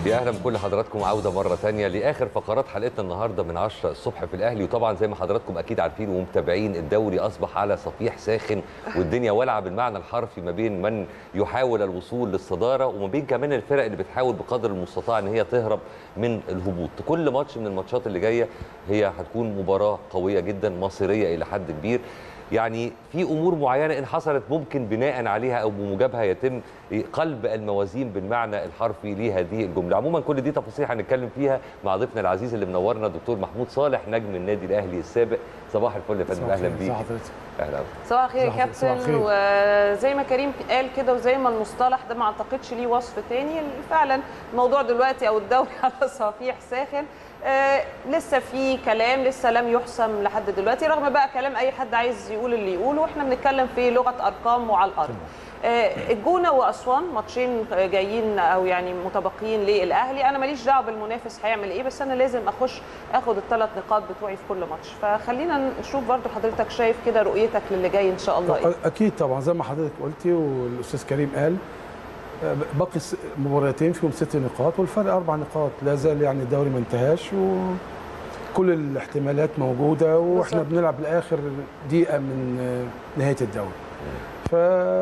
يا اهلا بكل حضراتكم عوده مره ثانيه لاخر فقرات حلقتنا النهارده من 10 الصبح في الاهلي وطبعا زي ما حضراتكم اكيد عارفين ومتابعين الدوري اصبح على صفيح ساخن والدنيا والعه بالمعنى الحرفي ما بين من يحاول الوصول للصداره وما بين كمان الفرق اللي بتحاول بقدر المستطاع ان هي تهرب من الهبوط كل ماتش من الماتشات اللي جايه هي هتكون مباراه قويه جدا مصيريه الى حد كبير يعني في امور معينه ان حصلت ممكن بناء عليها او بموجبها يتم قلب الموازين بالمعنى الحرفي لهذه الجمله عموما كل دي تفاصيل هنتكلم فيها مع ضيفنا العزيز اللي منورنا الدكتور محمود صالح نجم النادي الاهلي السابق صباح الفل يا فندم اهلا بيك اهلا صباح الخير يا صباح الخير. صباح كابتن الخير. وزي ما كريم قال كده وزي ما المصطلح ده ما اعتقدش ليه وصف تاني فعلا الموضوع دلوقتي او الدوري على صفيح ساخن آه لسه في كلام لسه لم يحسم لحد دلوقتي رغم بقى كلام اي حد عايز يقول اللي يقوله واحنا بنتكلم في لغه ارقام وعلى الارض آه، الجونه واسوان ماتشين جايين او يعني متبقيين للاهلي انا ماليش دعوه بالمنافس هيعمل ايه بس انا لازم اخش اخد الثلاث نقاط بتوعي في كل ماتش فخلينا نشوف برضو حضرتك شايف كده رؤيتك للي جاي ان شاء الله ايه اكيد طبعا زي ما حضرتك قلتي والاستاذ كريم قال آه، باقي س- مباراتين فيهم ست نقاط والفرق اربع نقاط لا زال يعني الدوري ما انتهاش وكل الاحتمالات موجوده واحنا بالظبط. بنلعب لاخر دقيقه من آه، نهايه الدوري ف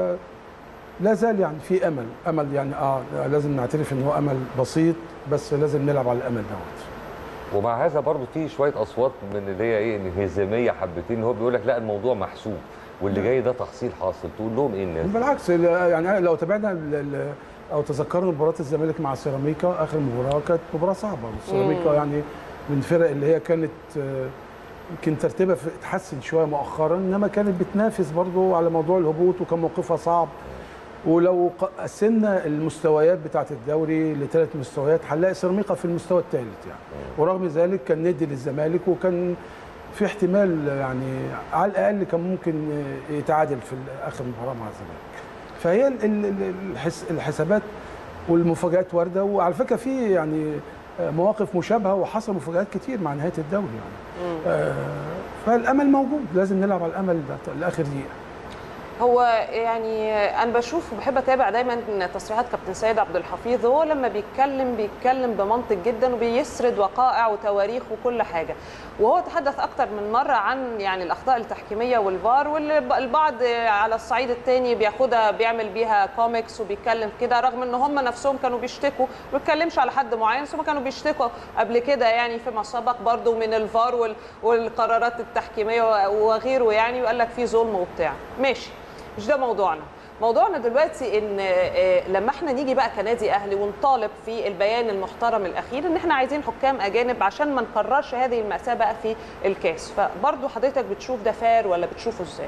لا زال يعني في امل امل يعني اه لازم نعترف ان هو امل بسيط بس لازم نلعب على الامل دوت ومع هذا برضو في شويه اصوات من اللي هي ايه انهزاميه حبتين هو بيقول لك لا الموضوع محسوب واللي جاي ده تحصيل حاصل تقول لهم ايه الناس بالعكس لا- يعني لو تابعنا ال- ال- او تذكرنا مباراه الزمالك مع سيراميكا اخر مباراه كانت مباراه صعبه سيراميكا يعني من الفرق اللي هي كانت آه، يمكن ترتيبها في- اتحسن شويه مؤخرا انما كانت بتنافس برضو على موضوع الهبوط وكان موقفها صعب ولو ق- قسمنا المستويات بتاعه الدوري لثلاث مستويات هنلاقي سيراميكا في المستوى الثالث يعني ورغم ذلك كان ندي للزمالك وكان في احتمال يعني على الاقل كان ممكن يتعادل في اخر مباراه مع الزمالك فهي ال- ال- ال- الحس الحسابات والمفاجات وارده وعلى فكره في يعني مواقف مشابهه وحصل مفاجات كتير مع نهايه الدوري يعني آه، فالامل موجود لازم نلعب على الامل ده لاخر دقيقه هو يعني انا بشوف وبحب اتابع دايما تصريحات كابتن سيد عبد الحفيظ هو لما بيتكلم بيتكلم بمنطق جدا وبيسرد وقائع وتواريخ وكل حاجه وهو تحدث اكتر من مره عن يعني الاخطاء التحكيميه والفار واللي البعض على الصعيد الثاني بياخدها بيعمل بيها كوميكس وبيتكلم كده رغم ان هم نفسهم كانوا بيشتكوا ما بيتكلمش على حد معين بس هم كانوا بيشتكوا قبل كده يعني فيما سبق برضو من الفار وال- والقرارات التحكيميه وغيره يعني وقال لك في ظلم وبتاع ماشي مش ده موضوعنا موضوعنا دلوقتي ان آه، لما احنا نيجي بقى كنادي اهلي ونطالب في البيان المحترم الاخير ان احنا عايزين حكام اجانب عشان ما نكررش هذه المأساة بقى في الكاس فبرضه حضرتك بتشوف ده فار ولا بتشوفه ازاي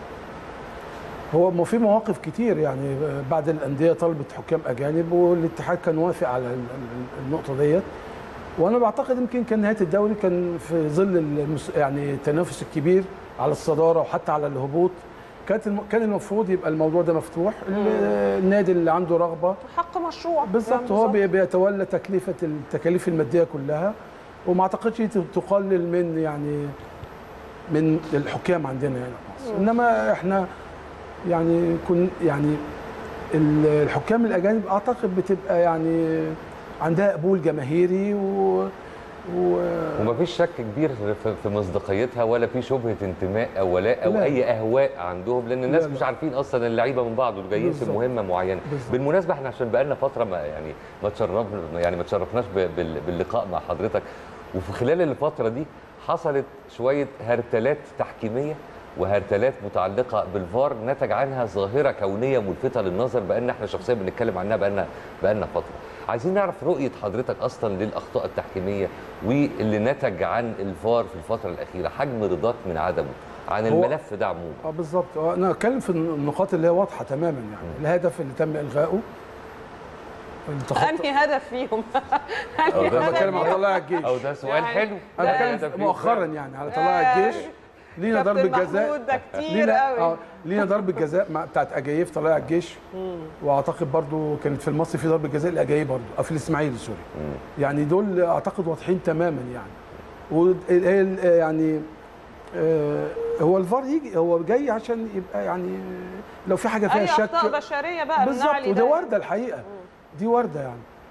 هو ما في مواقف كتير يعني بعد الانديه طلبت حكام اجانب والاتحاد كان وافق على ال- ال- النقطه ديت وانا بعتقد يمكن كان نهايه الدوري كان في ظل المس... يعني التنافس الكبير على الصداره وحتى على الهبوط كانت الم... كان المفروض يبقى الموضوع ده مفتوح ال- النادي اللي عنده رغبه حق مشروع بالظبط هو بي- بيتولى تكلفه التكاليف الماديه كلها وما اعتقدش ت- تقلل من يعني من الحكام عندنا هنا في مصر انما احنا يعني كن يعني ال- الحكام الاجانب اعتقد بتبقى يعني عندها قبول جماهيري و, و... ومفيش شك كبير في- في مصداقيتها ولا في شبهه انتماء او ولاء او لا. اي اهواء عندهم لان الناس لا، لا. مش عارفين اصلا اللعيبه من بعض وجايين في بالظبط. مهمه معينه بالظبط. بالمناسبه احنا عشان بقالنا فتره ما يعني ما تشرفنا يعني ما تشرفناش ب- بال- باللقاء مع حضرتك وفي خلال الفتره دي حصلت شويه هرتلات تحكيميه وهرتلات متعلقه بالفار نتج عنها ظاهره كونيه ملفته للنظر بان احنا شخصيا بنتكلم عنها بقالنا بقالنا فتره عايزين نعرف رؤيه حضرتك اصلا للاخطاء التحكيميه واللي نتج عن الفار في الفتره الاخيره حجم رضاك من عدمه عن هو- الملف ده عموما اه بالظبط آه، انا اتكلم في النقاط اللي هي واضحه تماما يعني الهدف اللي تم الغائه التخطي انهي هدف فيهم أو أنهي ده انا هدف بتكلم على فيهم؟ طلائع الجيش او ده سؤال يعني حلو انا ده بتكلم فيه مؤخرا فعلا. يعني على طلائع الجيش لينا كابتن ضربه جزاء محمود ده كتير لينا قوي. اه لينا ضربه جزاء مع بتاعت اجايف طلائع الجيش واعتقد برضو كانت في المصري في ضربه جزاء لاجايف برضو او في الاسماعيلي سوري يعني دول اعتقد واضحين تماما يعني وال- يعني آه، هو الفار يجي هو جاي عشان يبقى يعني لو في حاجه فيها اي شك اخطاء بشريه بقى بالظبط النعلي وده ده. وارده الحقيقه دي وارده يعني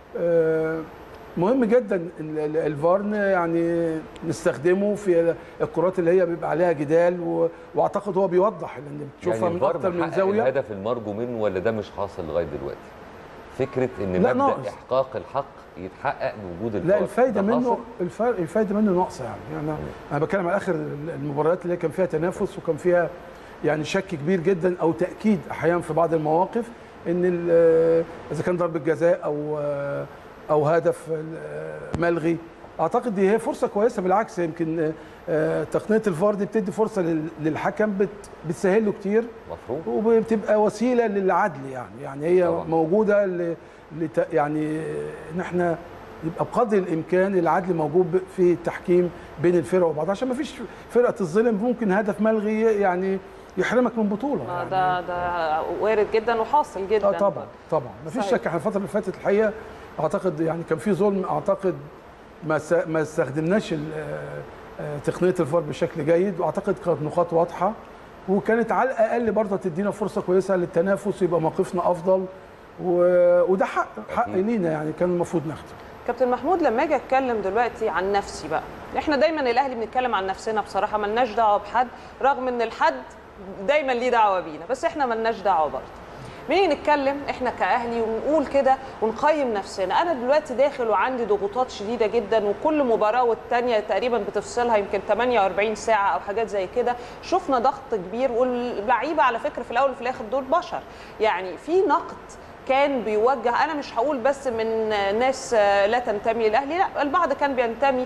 آه، مهم جدا ال- ال- الفارن يعني نستخدمه في الكرات اللي هي بيبقى عليها جدال و- واعتقد هو بيوضح لان بتشوفها يعني من الفار اكتر من محقق زاويه الهدف المرجو منه ولا ده مش حاصل لغايه دلوقتي فكره ان لا، مبدا ناقص. احقاق الحق يتحقق بوجود الفار لا الفايده ده منه حاصل؟ الفرق الفايده منه ناقصه يعني يعني انا بتكلم على اخر المباريات اللي كان فيها تنافس وكان فيها يعني شك كبير جدا او تاكيد احيانا في بعض المواقف ان ال- اذا كان ضربه جزاء او او هدف ملغي اعتقد دي هي فرصه كويسه بالعكس يمكن آه، تقنيه الفار دي بتدي فرصه لل- للحكم بت- بتسهل له كتير مفروض وبتبقى وسيله للعدل يعني يعني هي طبعاً. طبعا. موجوده ل... لت... يعني ان احنا يبقى بقدر الامكان العدل موجود في التحكيم بين الفرق وبعض عشان ما فيش فرقه تظلم ممكن هدف ملغي يعني يحرمك من بطوله ما يعني ده ده وارد جدا وحاصل جدا اه طبعا طبعا ما فيش صحيح. شك احنا الفتره اللي فاتت الحقيقه اعتقد يعني كان في ظلم اعتقد ما س... ما استخدمناش ال- آه، آه، تقنيه الفار بشكل جيد واعتقد كانت نقاط واضحه وكانت على الاقل برضه تدينا فرصه كويسه للتنافس يبقى موقفنا افضل و... وده حق حق أكيد. لينا يعني كان المفروض ناخده كابتن محمود لما اجي اتكلم دلوقتي عن نفسي بقى احنا دايما الاهلي بنتكلم عن نفسنا بصراحه ملناش دعوه بحد رغم ان الحد دايما ليه دعوه بينا بس احنا ملناش دعوه برضه بنيجي نتكلم احنا كاهلي ونقول كده ونقيم نفسنا انا دلوقتي داخل وعندي ضغوطات شديده جدا وكل مباراه والتانيه تقريبا بتفصلها يمكن 48 ساعه او حاجات زي كده شفنا ضغط كبير واللعيبه على فكره في الاول وفي الاخر دول بشر يعني في نقد كان بيوجه انا مش هقول بس من ناس لا تنتمي للاهلي لا البعض كان بينتمي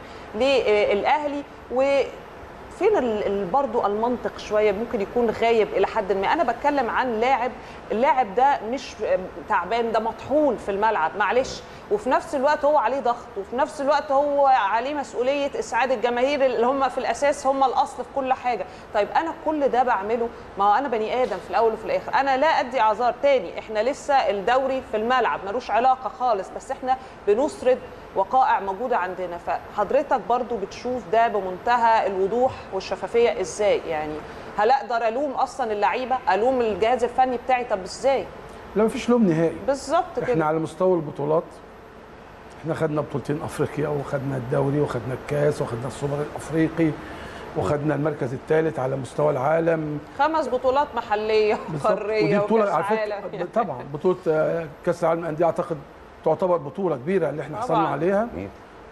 للاهلي و فين ال- ال- برضو المنطق شويه ممكن يكون غايب الى حد ما انا بتكلم عن لاعب اللاعب ده مش تعبان ده مطحون في الملعب معلش وفي نفس الوقت هو عليه ضغط وفي نفس الوقت هو عليه مسؤوليه اسعاد الجماهير اللي هم في الاساس هم الاصل في كل حاجه طيب انا كل ده بعمله ما هو انا بني ادم في الاول وفي الاخر انا لا ادي اعذار تاني احنا لسه الدوري في الملعب ملوش علاقه خالص بس احنا بنسرد وقائع موجوده عندنا فحضرتك برضو بتشوف ده بمنتهى الوضوح والشفافيه ازاي يعني هل اقدر الوم اصلا اللعيبه الوم الجهاز الفني بتاعي طب ازاي لا مفيش لوم نهائي بالظبط احنا كده على مستوى البطولات احنا خدنا بطولتين افريقيا وخدنا الدوري وخدنا الكاس وخدنا السوبر الافريقي وخدنا المركز الثالث على مستوى العالم خمس بطولات محليه بالظبط. وقاريه ودي بطوله وكأس على عالم فكره طبعا بطوله آه، كاس العالم للانديه اعتقد تعتبر بطوله كبيره اللي احنا طبعاً. حصلنا عليها أكيد.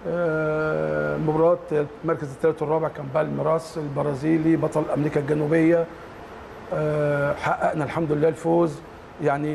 آه، مباراة المركز الثالث والرابع كان بالميراس البرازيلي بطل امريكا الجنوبيه آه، حققنا الحمد لله الفوز يعني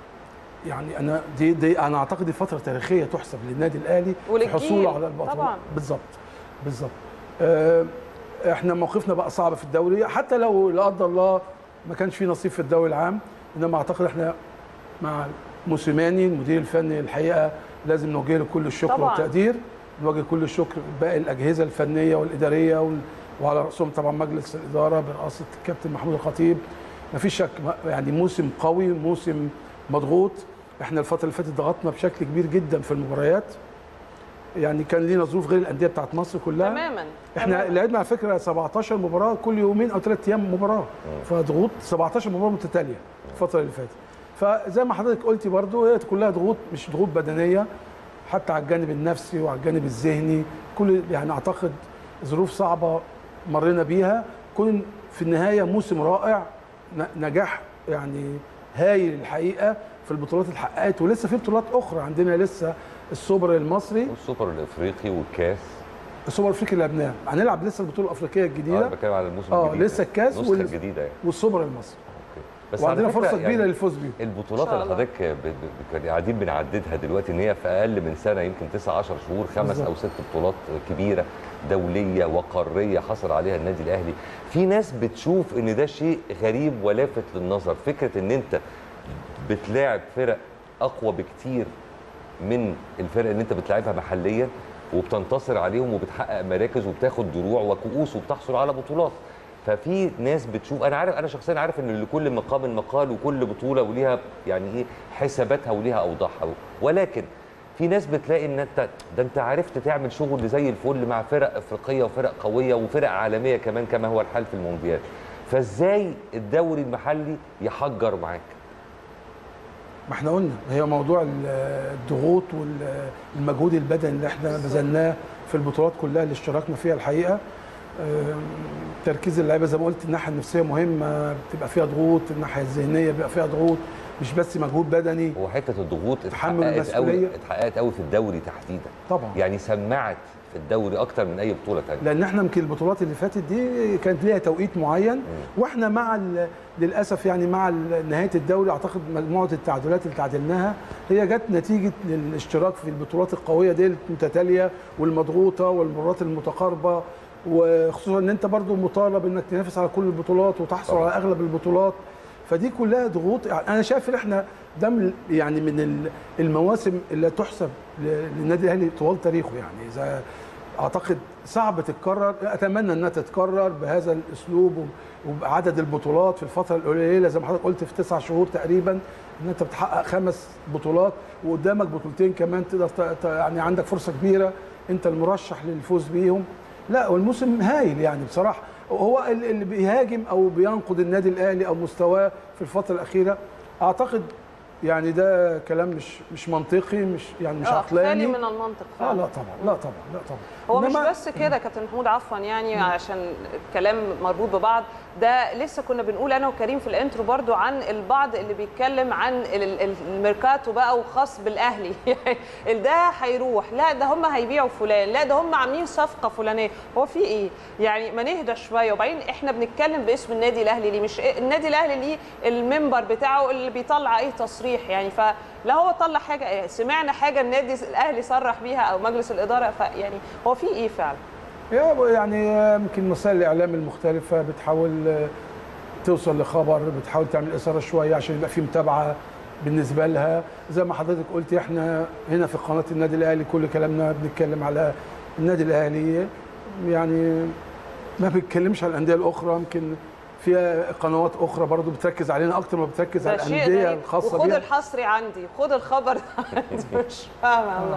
يعني انا دي دي انا اعتقد دي فتره تاريخيه تحسب للنادي الاهلي في وللجيل. حصوله على البطوله طبعاً. بالظبط بالظبط آه، احنا موقفنا بقى صعب في الدوري حتى لو لا قدر الله ما كانش في نصيب في الدوري العام انما اعتقد احنا مع موسيماني المدير الفني الحقيقه لازم نوجه له كل الشكر طبعاً. والتقدير نوجه كل الشكر باقي الاجهزه الفنيه والاداريه وال- وعلى راسهم طبعا مجلس الاداره برئاسه الكابتن محمود الخطيب ما فيش شك ما- يعني موسم قوي موسم مضغوط احنا الفتره اللي فاتت ضغطنا بشكل كبير جدا في المباريات يعني كان لينا ظروف غير الانديه بتاعت مصر كلها تماما احنا تماماً. لعبنا على فكره 17 مباراه كل يومين او ثلاث ايام مباراه فضغوط 17 مباراه متتاليه الفتره اللي فاتت فزي ما حضرتك قلتي برضو هي كلها ضغوط مش ضغوط بدنيه حتى على الجانب النفسي وعلى الجانب الذهني كل يعني اعتقد ظروف صعبه مرينا بيها كون في النهايه موسم رائع ن- نجاح يعني هايل الحقيقه في البطولات اللي اتحققت ولسه في بطولات اخرى عندنا لسه السوبر المصري والسوبر الافريقي والكاس السوبر الافريقي اللي لعبناه هنلعب لسه البطوله الافريقيه اه الجديده انا بتكلم على الموسم اه الجديد لسه الكاس النسخه وال- الجديده يعني والسوبر المصري اوكي بس وعندنا على فكرة فرصه كبيره يعني للفوز بيه البطولات إن شاء اللي الله. حضرتك ب- ب- ب- قاعدين بنعددها دلوقتي ان هي في اقل من سنه يمكن 9 10 شهور خمس بالظبط. او ست بطولات كبيره دوليه وقاريه حصل عليها النادي الاهلي في ناس بتشوف ان ده شيء غريب ولافت للنظر فكره ان انت بتلاعب فرق اقوى بكتير من الفرق اللي انت بتلعبها محليا وبتنتصر عليهم وبتحقق مراكز وبتاخد دروع وكؤوس وبتحصل على بطولات ففي ناس بتشوف انا عارف انا شخصيا عارف ان لكل مقام مقال وكل بطوله وليها يعني ايه حساباتها وليها اوضاعها ولكن في ناس بتلاقي ان انت ده انت عرفت تعمل شغل زي الفل مع فرق افريقيه وفرق قويه وفرق عالميه كمان كما هو الحال في المونديال فازاي الدوري المحلي يحجر معاك ما احنا قلنا هي موضوع ال- الضغوط والمجهود البدني اللي احنا بذلناه في البطولات كلها اللي اشتركنا فيها الحقيقه آم، تركيز اللعيبه زي ما قلت الناحيه النفسيه مهمه بتبقى فيها ضغوط الناحيه الذهنيه بيبقى فيها ضغوط مش بس مجهود بدني هو حته الضغوط تحمل اتحققت قوي المسؤولية. اتحققت قوي في الدوري تحديدا طبعا يعني سمعت في الدوري اكتر من اي بطوله ثانيه لان احنا يمكن البطولات اللي فاتت دي كانت ليها توقيت معين واحنا مع ال- للاسف يعني مع ال- نهايه الدوري اعتقد مجموعه التعادلات اللي تعادلناها هي جت نتيجه للاشتراك في البطولات القويه دي المتتاليه والمضغوطه والمرات المتقاربه وخصوصا ان انت برضو مطالب انك تنافس على كل البطولات وتحصل طبعا. على اغلب البطولات فدي كلها ضغوط يعني انا شايف ان احنا ده من يعني من ال- المواسم اللي تحسب ل- للنادي الاهلي طوال تاريخه يعني اذا اعتقد صعب تتكرر اتمنى انها تتكرر بهذا الاسلوب وب- وبعدد البطولات في الفتره القليله زي ما حضرتك قلت في تسع شهور تقريبا ان انت بتحقق خمس بطولات وقدامك بطولتين كمان تقدر ت- ت- يعني عندك فرصه كبيره انت المرشح للفوز بيهم لا والموسم هايل يعني بصراحه هو ال- اللي بيهاجم او بينقد النادي الاهلي او مستواه في الفتره الاخيره اعتقد يعني ده كلام مش مش منطقي مش يعني مش آه، عقلاني خالي من المنطق اه فعلا لا طبعا لا طبعا لا طبعا هو مش إنما- بس كده كابتن محمود عفوا يعني عشان الكلام مربوط ببعض ده لسه كنا بنقول انا وكريم في الانترو برضو عن البعض اللي بيتكلم عن ال- ال- الميركاتو بقى وخاص بالاهلي يعني ده هيروح لا ده هم هيبيعوا فلان لا ده هم عاملين صفقه فلانيه هو في ايه يعني ما نهدى شويه وبعدين احنا بنتكلم باسم النادي الاهلي ليه مش إيه- النادي الاهلي ليه المنبر بتاعه اللي بيطلع اي تصريح يعني فلا هو طلع حاجه سمعنا حاجه النادي الاهلي صرح بيها او مجلس الاداره فيعني هو في ايه فعلا يا- يعني يمكن وسائل الاعلام المختلفه بتحاول آه، توصل لخبر بتحاول تعمل اثاره شويه عشان يبقى في متابعه بالنسبه لها زي ما حضرتك قلت احنا هنا في قناه النادي الاهلي كل كلامنا بنتكلم على النادي الاهلي يعني ما بنتكلمش على الانديه الاخرى يمكن في قنوات اخرى برضو بتركز علينا اكتر ما بتركز على ده شيء الانديه غريب. الخاصه وخد بيها الحصري عندي خد الخبر ده عندي مش فاهمه والله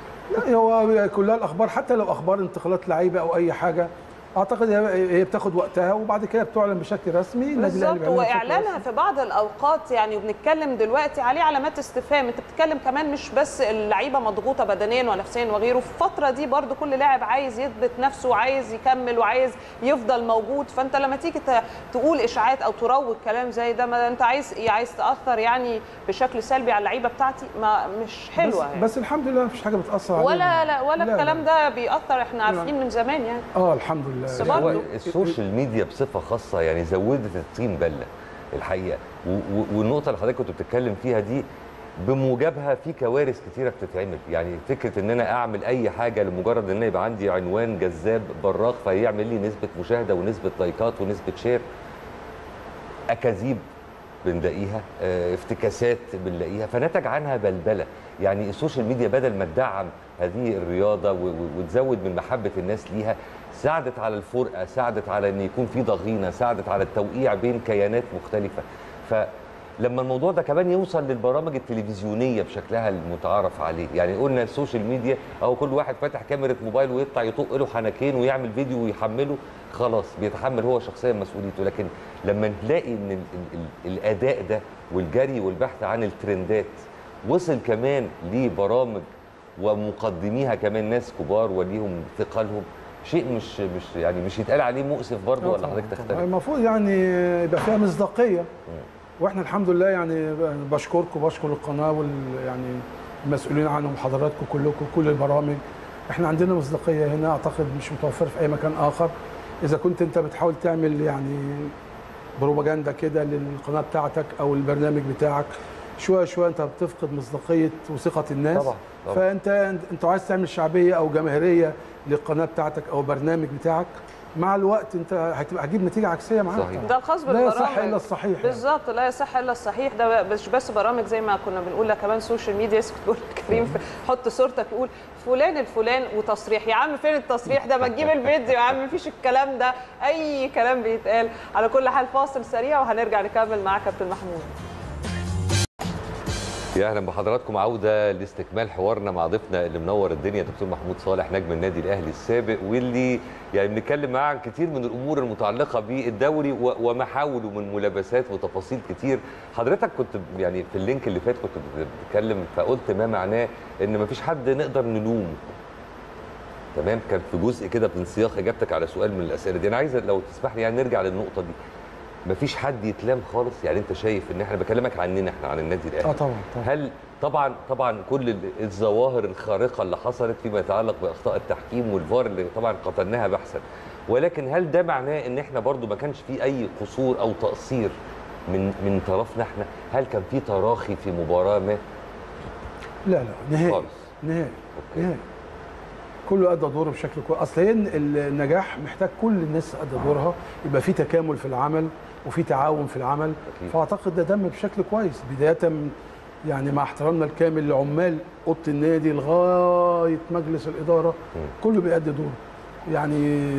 لا هو كلها الاخبار حتى لو اخبار انتقالات لعيبه او اي حاجه اعتقد هي هي بتاخد وقتها وبعد كده بتعلن بشكل رسمي النادي الأهلي بالظبط بيعملها بشكل واعلانها رسمي. في بعض الاوقات يعني وبنتكلم دلوقتي عليه علامات استفهام انت بتتكلم كمان مش بس اللعيبه مضغوطه بدنيا ونفسيا وغيره في الفتره دي برضو كل لاعب عايز يثبت نفسه وعايز يكمل وعايز يفضل موجود فانت لما تيجي ت- تقول اشاعات او تروج كلام زي ده ما انت عايز إيه؟ عايز تاثر يعني بشكل سلبي على اللعيبه بتاعتي ما مش حلوه بس, يعني. بس الحمد لله مفيش حاجه بتاثر علينا ولا لا ولا لا، الكلام لا. ده بيأثر احنا عارفين من زمان يعني اه الحمد لله بس هو برضه السوشيال ميديا بصفه خاصه يعني زودت الطين بله الحقيقه و- و- والنقطه اللي حضرتك كنت بتتكلم فيها دي بموجبها في كوارث كتيره بتتعمل يعني فكره ان انا اعمل اي حاجه لمجرد ان يبقى عندي عنوان جذاب براق فيعمل لي نسبه مشاهده ونسبه لايكات ونسبه شير اكاذيب بنلاقيها آه، افتكاسات بنلاقيها فنتج عنها بلبله يعني السوشيال ميديا بدل ما تدعم هذه الرياضه و- و- وتزود من محبه الناس ليها ساعدت على الفرقه ساعدت على ان يكون في ضغينه ساعدت على التوقيع بين كيانات مختلفه فلما الموضوع ده كمان يوصل للبرامج التلفزيونيه بشكلها المتعارف عليه يعني قلنا السوشيال ميديا او كل واحد فاتح كاميرا موبايل ويطلع يطق له حنكين ويعمل فيديو ويحمله خلاص بيتحمل هو شخصيا مسؤوليته لكن لما نلاقي ان ال ال الاداء ده والجري والبحث عن الترندات وصل كمان لبرامج ومقدميها كمان ناس كبار وليهم ثقلهم شيء مش مش يعني مش يتقال عليه مؤسف برضه ولا حضرتك تختلف المفروض يعني يبقى فيها مصداقيه واحنا الحمد لله يعني بشكركم وبشكر القناه وال يعني المسؤولين عنهم حضراتكم كلكم كل البرامج احنا عندنا مصداقيه هنا اعتقد مش متوفره في اي مكان اخر اذا كنت انت بتحاول تعمل يعني بروباجندا كده للقناه بتاعتك او البرنامج بتاعك شويه شويه انت بتفقد مصداقيه وثقه الناس طبعا، طبعا. فانت انت عايز تعمل شعبيه او جماهيريه للقناه بتاعتك او البرنامج بتاعك مع الوقت انت هتبقى هتجيب نتيجه عكسيه معاك صحيح. ده الخاص لا بالبرامج يصح الا الصحيح يعني. بالظبط لا يصح الا الصحيح ده مش بس برامج زي ما كنا بنقول لك كمان سوشيال ميديا اسكت تقول كريم حط صورتك يقول فلان الفلان وتصريح يا عم فين التصريح ده ما تجيب الفيديو يا عم مفيش الكلام ده اي كلام بيتقال على كل حال فاصل سريع وهنرجع نكمل مع كابتن محمود يا اهلا بحضراتكم عوده لاستكمال حوارنا مع ضيفنا اللي منور الدنيا دكتور محمود صالح نجم النادي الاهلي السابق واللي يعني بنتكلم معاه عن كتير من الامور المتعلقه بالدوري و- ومحاوله من ملابسات وتفاصيل كتير حضرتك كنت يعني في اللينك اللي فات كنت بتتكلم فقلت ما معناه ان ما فيش حد نقدر نلومه تمام كان في جزء كده من سياق اجابتك على سؤال من الاسئله دي انا عايز لو تسمح لي يعني نرجع للنقطه دي مفيش حد يتلام خالص يعني انت شايف ان احنا بكلمك عننا احنا عن النادي الاهلي اه طبعا طبعا هل طبعا طبعا كل ال- الظواهر الخارقه اللي حصلت فيما يتعلق باخطاء التحكيم والفار اللي طبعا قتلناها بحثا ولكن هل ده معناه ان احنا برضو ما كانش في اي قصور او تقصير من من طرفنا احنا هل كان في تراخي في مباراه ما لا لا نهائي خالص نهائي اوكي نهائي كله ادى دوره بشكل كويس اصل هي النجاح محتاج كل الناس ادى دورها يبقى في تكامل في العمل وفي تعاون في العمل أكيد. فاعتقد ده تم بشكل كويس بدايه من يعني مع احترامنا الكامل لعمال اوضه النادي لغايه مجلس الاداره كله بيأدي دوره يعني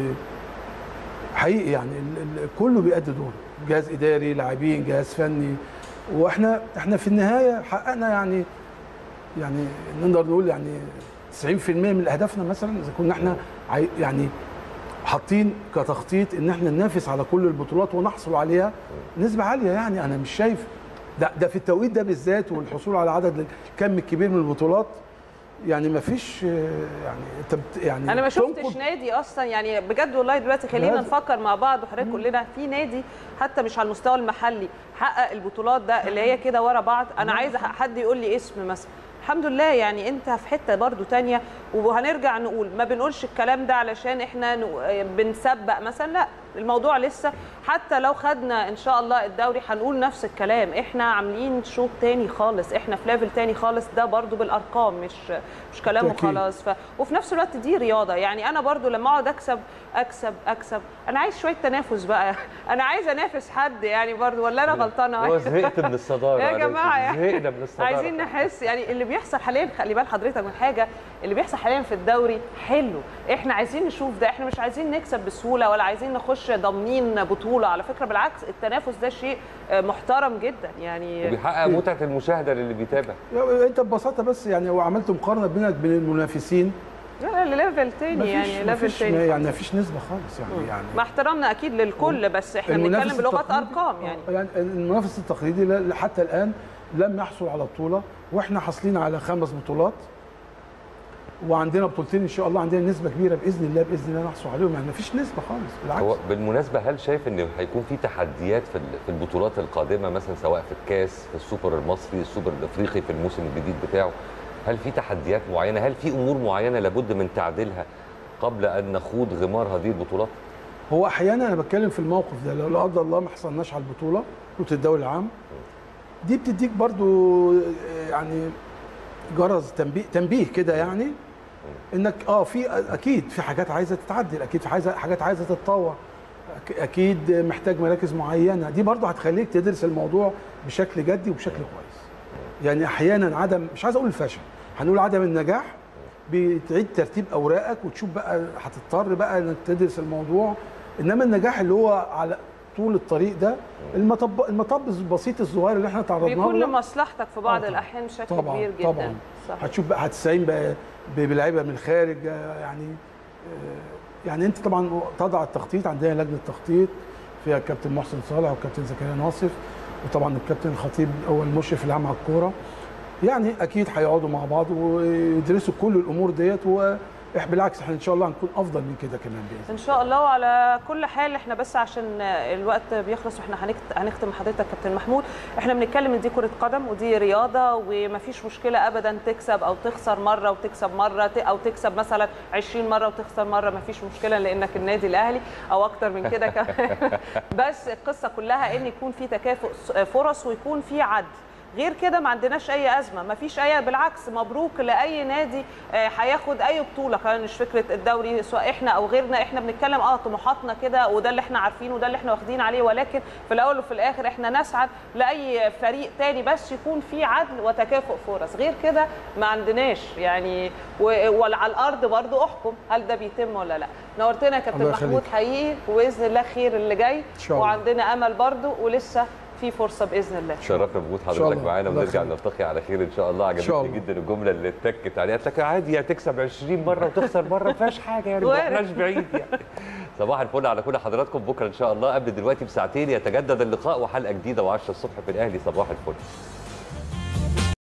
حقيقي يعني ال- ال- كله بيأدي دوره جهاز اداري لاعبين جهاز فني واحنا احنا في النهايه حققنا يعني يعني نقدر نقول يعني 90% من اهدافنا مثلا اذا كنا احنا عاي- يعني حاطين كتخطيط ان احنا ننافس على كل البطولات ونحصل عليها نسبه عاليه يعني انا مش شايف ده ده في التوقيت ده بالذات والحصول على عدد كم الكبير من البطولات يعني ما فيش يعني انت بت- يعني انا ما شفتش تنقد- نادي اصلا يعني بجد والله دلوقتي خلينا لازم. نفكر مع بعض وحضرتك كلنا في نادي حتى مش على المستوى المحلي حقق البطولات ده اللي هي كده ورا بعض انا عايزه حد يقول لي اسم مثلا الحمد لله يعني انت في حته برضو تانية وهنرجع نقول ما بنقولش الكلام ده علشان احنا نق- بنسبق مثلا لا الموضوع لسه حتى لو خدنا ان شاء الله الدوري هنقول نفس الكلام احنا عاملين شوط تاني خالص احنا في ليفل تاني خالص ده برضو بالارقام مش مش كلام بالتأكيد. وخلاص ف... وفي نفس الوقت دي رياضه يعني انا برضو لما اقعد اكسب اكسب اكسب انا عايز شويه تنافس بقى انا عايز انافس حد يعني برضو ولا انا غلطانه هو زهقت من الصداره يا أنا جماعة يعني زهقنا من الصداره عايزين نحس يعني اللي بيحصل حاليا خلي بال حضرتك من حاجه اللي بيحصل حاليا في الدوري حلو احنا عايزين نشوف ده احنا مش عايزين نكسب بسهوله ولا عايزين نخش ضامنين بطوله على فكره بالعكس التنافس ده شيء آه، محترم جدا يعني وبيحقق متعه المشاهده للي بيتابع يعني انت ببساطه بس يعني وعملت مقارنه بينك وبين المنافسين لا لا ليفل تاني مفيش يعني ليفل مفيش تاني يعني مفيش نسبه خالص يعني يعني مع احترامنا اكيد للكل بس احنا بنتكلم المنافس بلغه التقليدي- ارقام يعني آه، يعني المنافس التقليدي لا- حتى الان لم يحصل على بطوله واحنا حاصلين على خمس بطولات وعندنا بطولتين ان شاء الله عندنا نسبه كبيره باذن الله باذن الله نحصل عليهم يعني مفيش نسبه خالص بالعكس هو بالمناسبه هل شايف ان هيكون في تحديات في ال- في البطولات القادمه مثلا سواء في الكاس في السوبر المصري السوبر الافريقي في الموسم الجديد بتاعه هل في تحديات معينه هل في امور معينه لابد من تعديلها قبل ان نخوض غمار هذه البطولات هو احيانا انا بتكلم في الموقف ده لو لا قدر الله ما حصلناش على البطوله بطوله الدوري العام دي بتديك برضو آه، يعني جرس تنبيه تنبيه كده يعني انك اه في اكيد في حاجات عايزه تتعدل اكيد في عايزه حاجات عايزه تتطور أك- اكيد محتاج مراكز معينه دي برضو هتخليك تدرس الموضوع بشكل جدي وبشكل كويس يعني احيانا عدم مش عايز اقول الفشل هنقول عدم النجاح بتعيد ترتيب اوراقك وتشوف بقى هتضطر بقى انك تدرس الموضوع انما النجاح اللي هو على طول الطريق ده المطب المطب البسيط الصغير اللي احنا تعرضنا بيكون له لمصلحتك في بعض آه، الاحيان بشكل طبعا كبير جدا طبعا صح. هتشوف بقى هتستعين بقى ب- بلعيبه من الخارج آه، يعني آه، يعني انت طبعا تضع التخطيط عندنا لجنه تخطيط فيها الكابتن محسن صالح والكابتن زكريا ناصف وطبعا الكابتن الخطيب هو المشرف العام على الكوره يعني اكيد هيقعدوا مع بعض ويدرسوا كل الامور ديت وبالعكس احنا ان شاء الله هنكون افضل من كده كمان باذن ان شاء الله وعلى كل حال احنا بس عشان الوقت بيخلص واحنا هنكت- هنختم حضرتك كابتن محمود احنا بنتكلم ان دي كره قدم ودي رياضه ومفيش مشكله ابدا تكسب او تخسر مره وتكسب مره ت- او تكسب مثلا 20 مره وتخسر مره مفيش مشكله لانك النادي الاهلي او اكتر من كده كمان بس القصه كلها ان يكون في تكافؤ س- فرص ويكون في عدل غير كده ما عندناش اي ازمه ما فيش اي بالعكس مبروك لاي نادي آه، هياخد اي بطوله كمان مش فكره الدوري سواء احنا او غيرنا احنا بنتكلم اه طموحاتنا كده وده اللي احنا عارفينه وده اللي احنا واخدين عليه ولكن في الاول وفي الاخر احنا نسعد لاي فريق تاني بس يكون في عدل وتكافؤ فرص غير كده ما عندناش يعني و- وعلى الارض برضو احكم هل ده بيتم ولا لا نورتنا يا كابتن الله محمود يخليك. حقيقي وباذن الله خير اللي جاي إن شاء الله. وعندنا امل برضو ولسه في فرصه باذن الله شرفنا بوجود شاء حضرتك الله. معانا الله ونرجع يخليك. نلتقي على خير ان شاء الله شاء عجبتني الله. جدا الجمله اللي اتكت عليها قالت لك عادي يا تكسب 20 مره وتخسر مره ما فيهاش حاجه يعني ما وارد. احناش بعيد يعني صباح الفل على كل حضراتكم بكره ان شاء الله قبل دلوقتي بساعتين يتجدد اللقاء وحلقه جديده و10 الصبح في الاهلي صباح الفل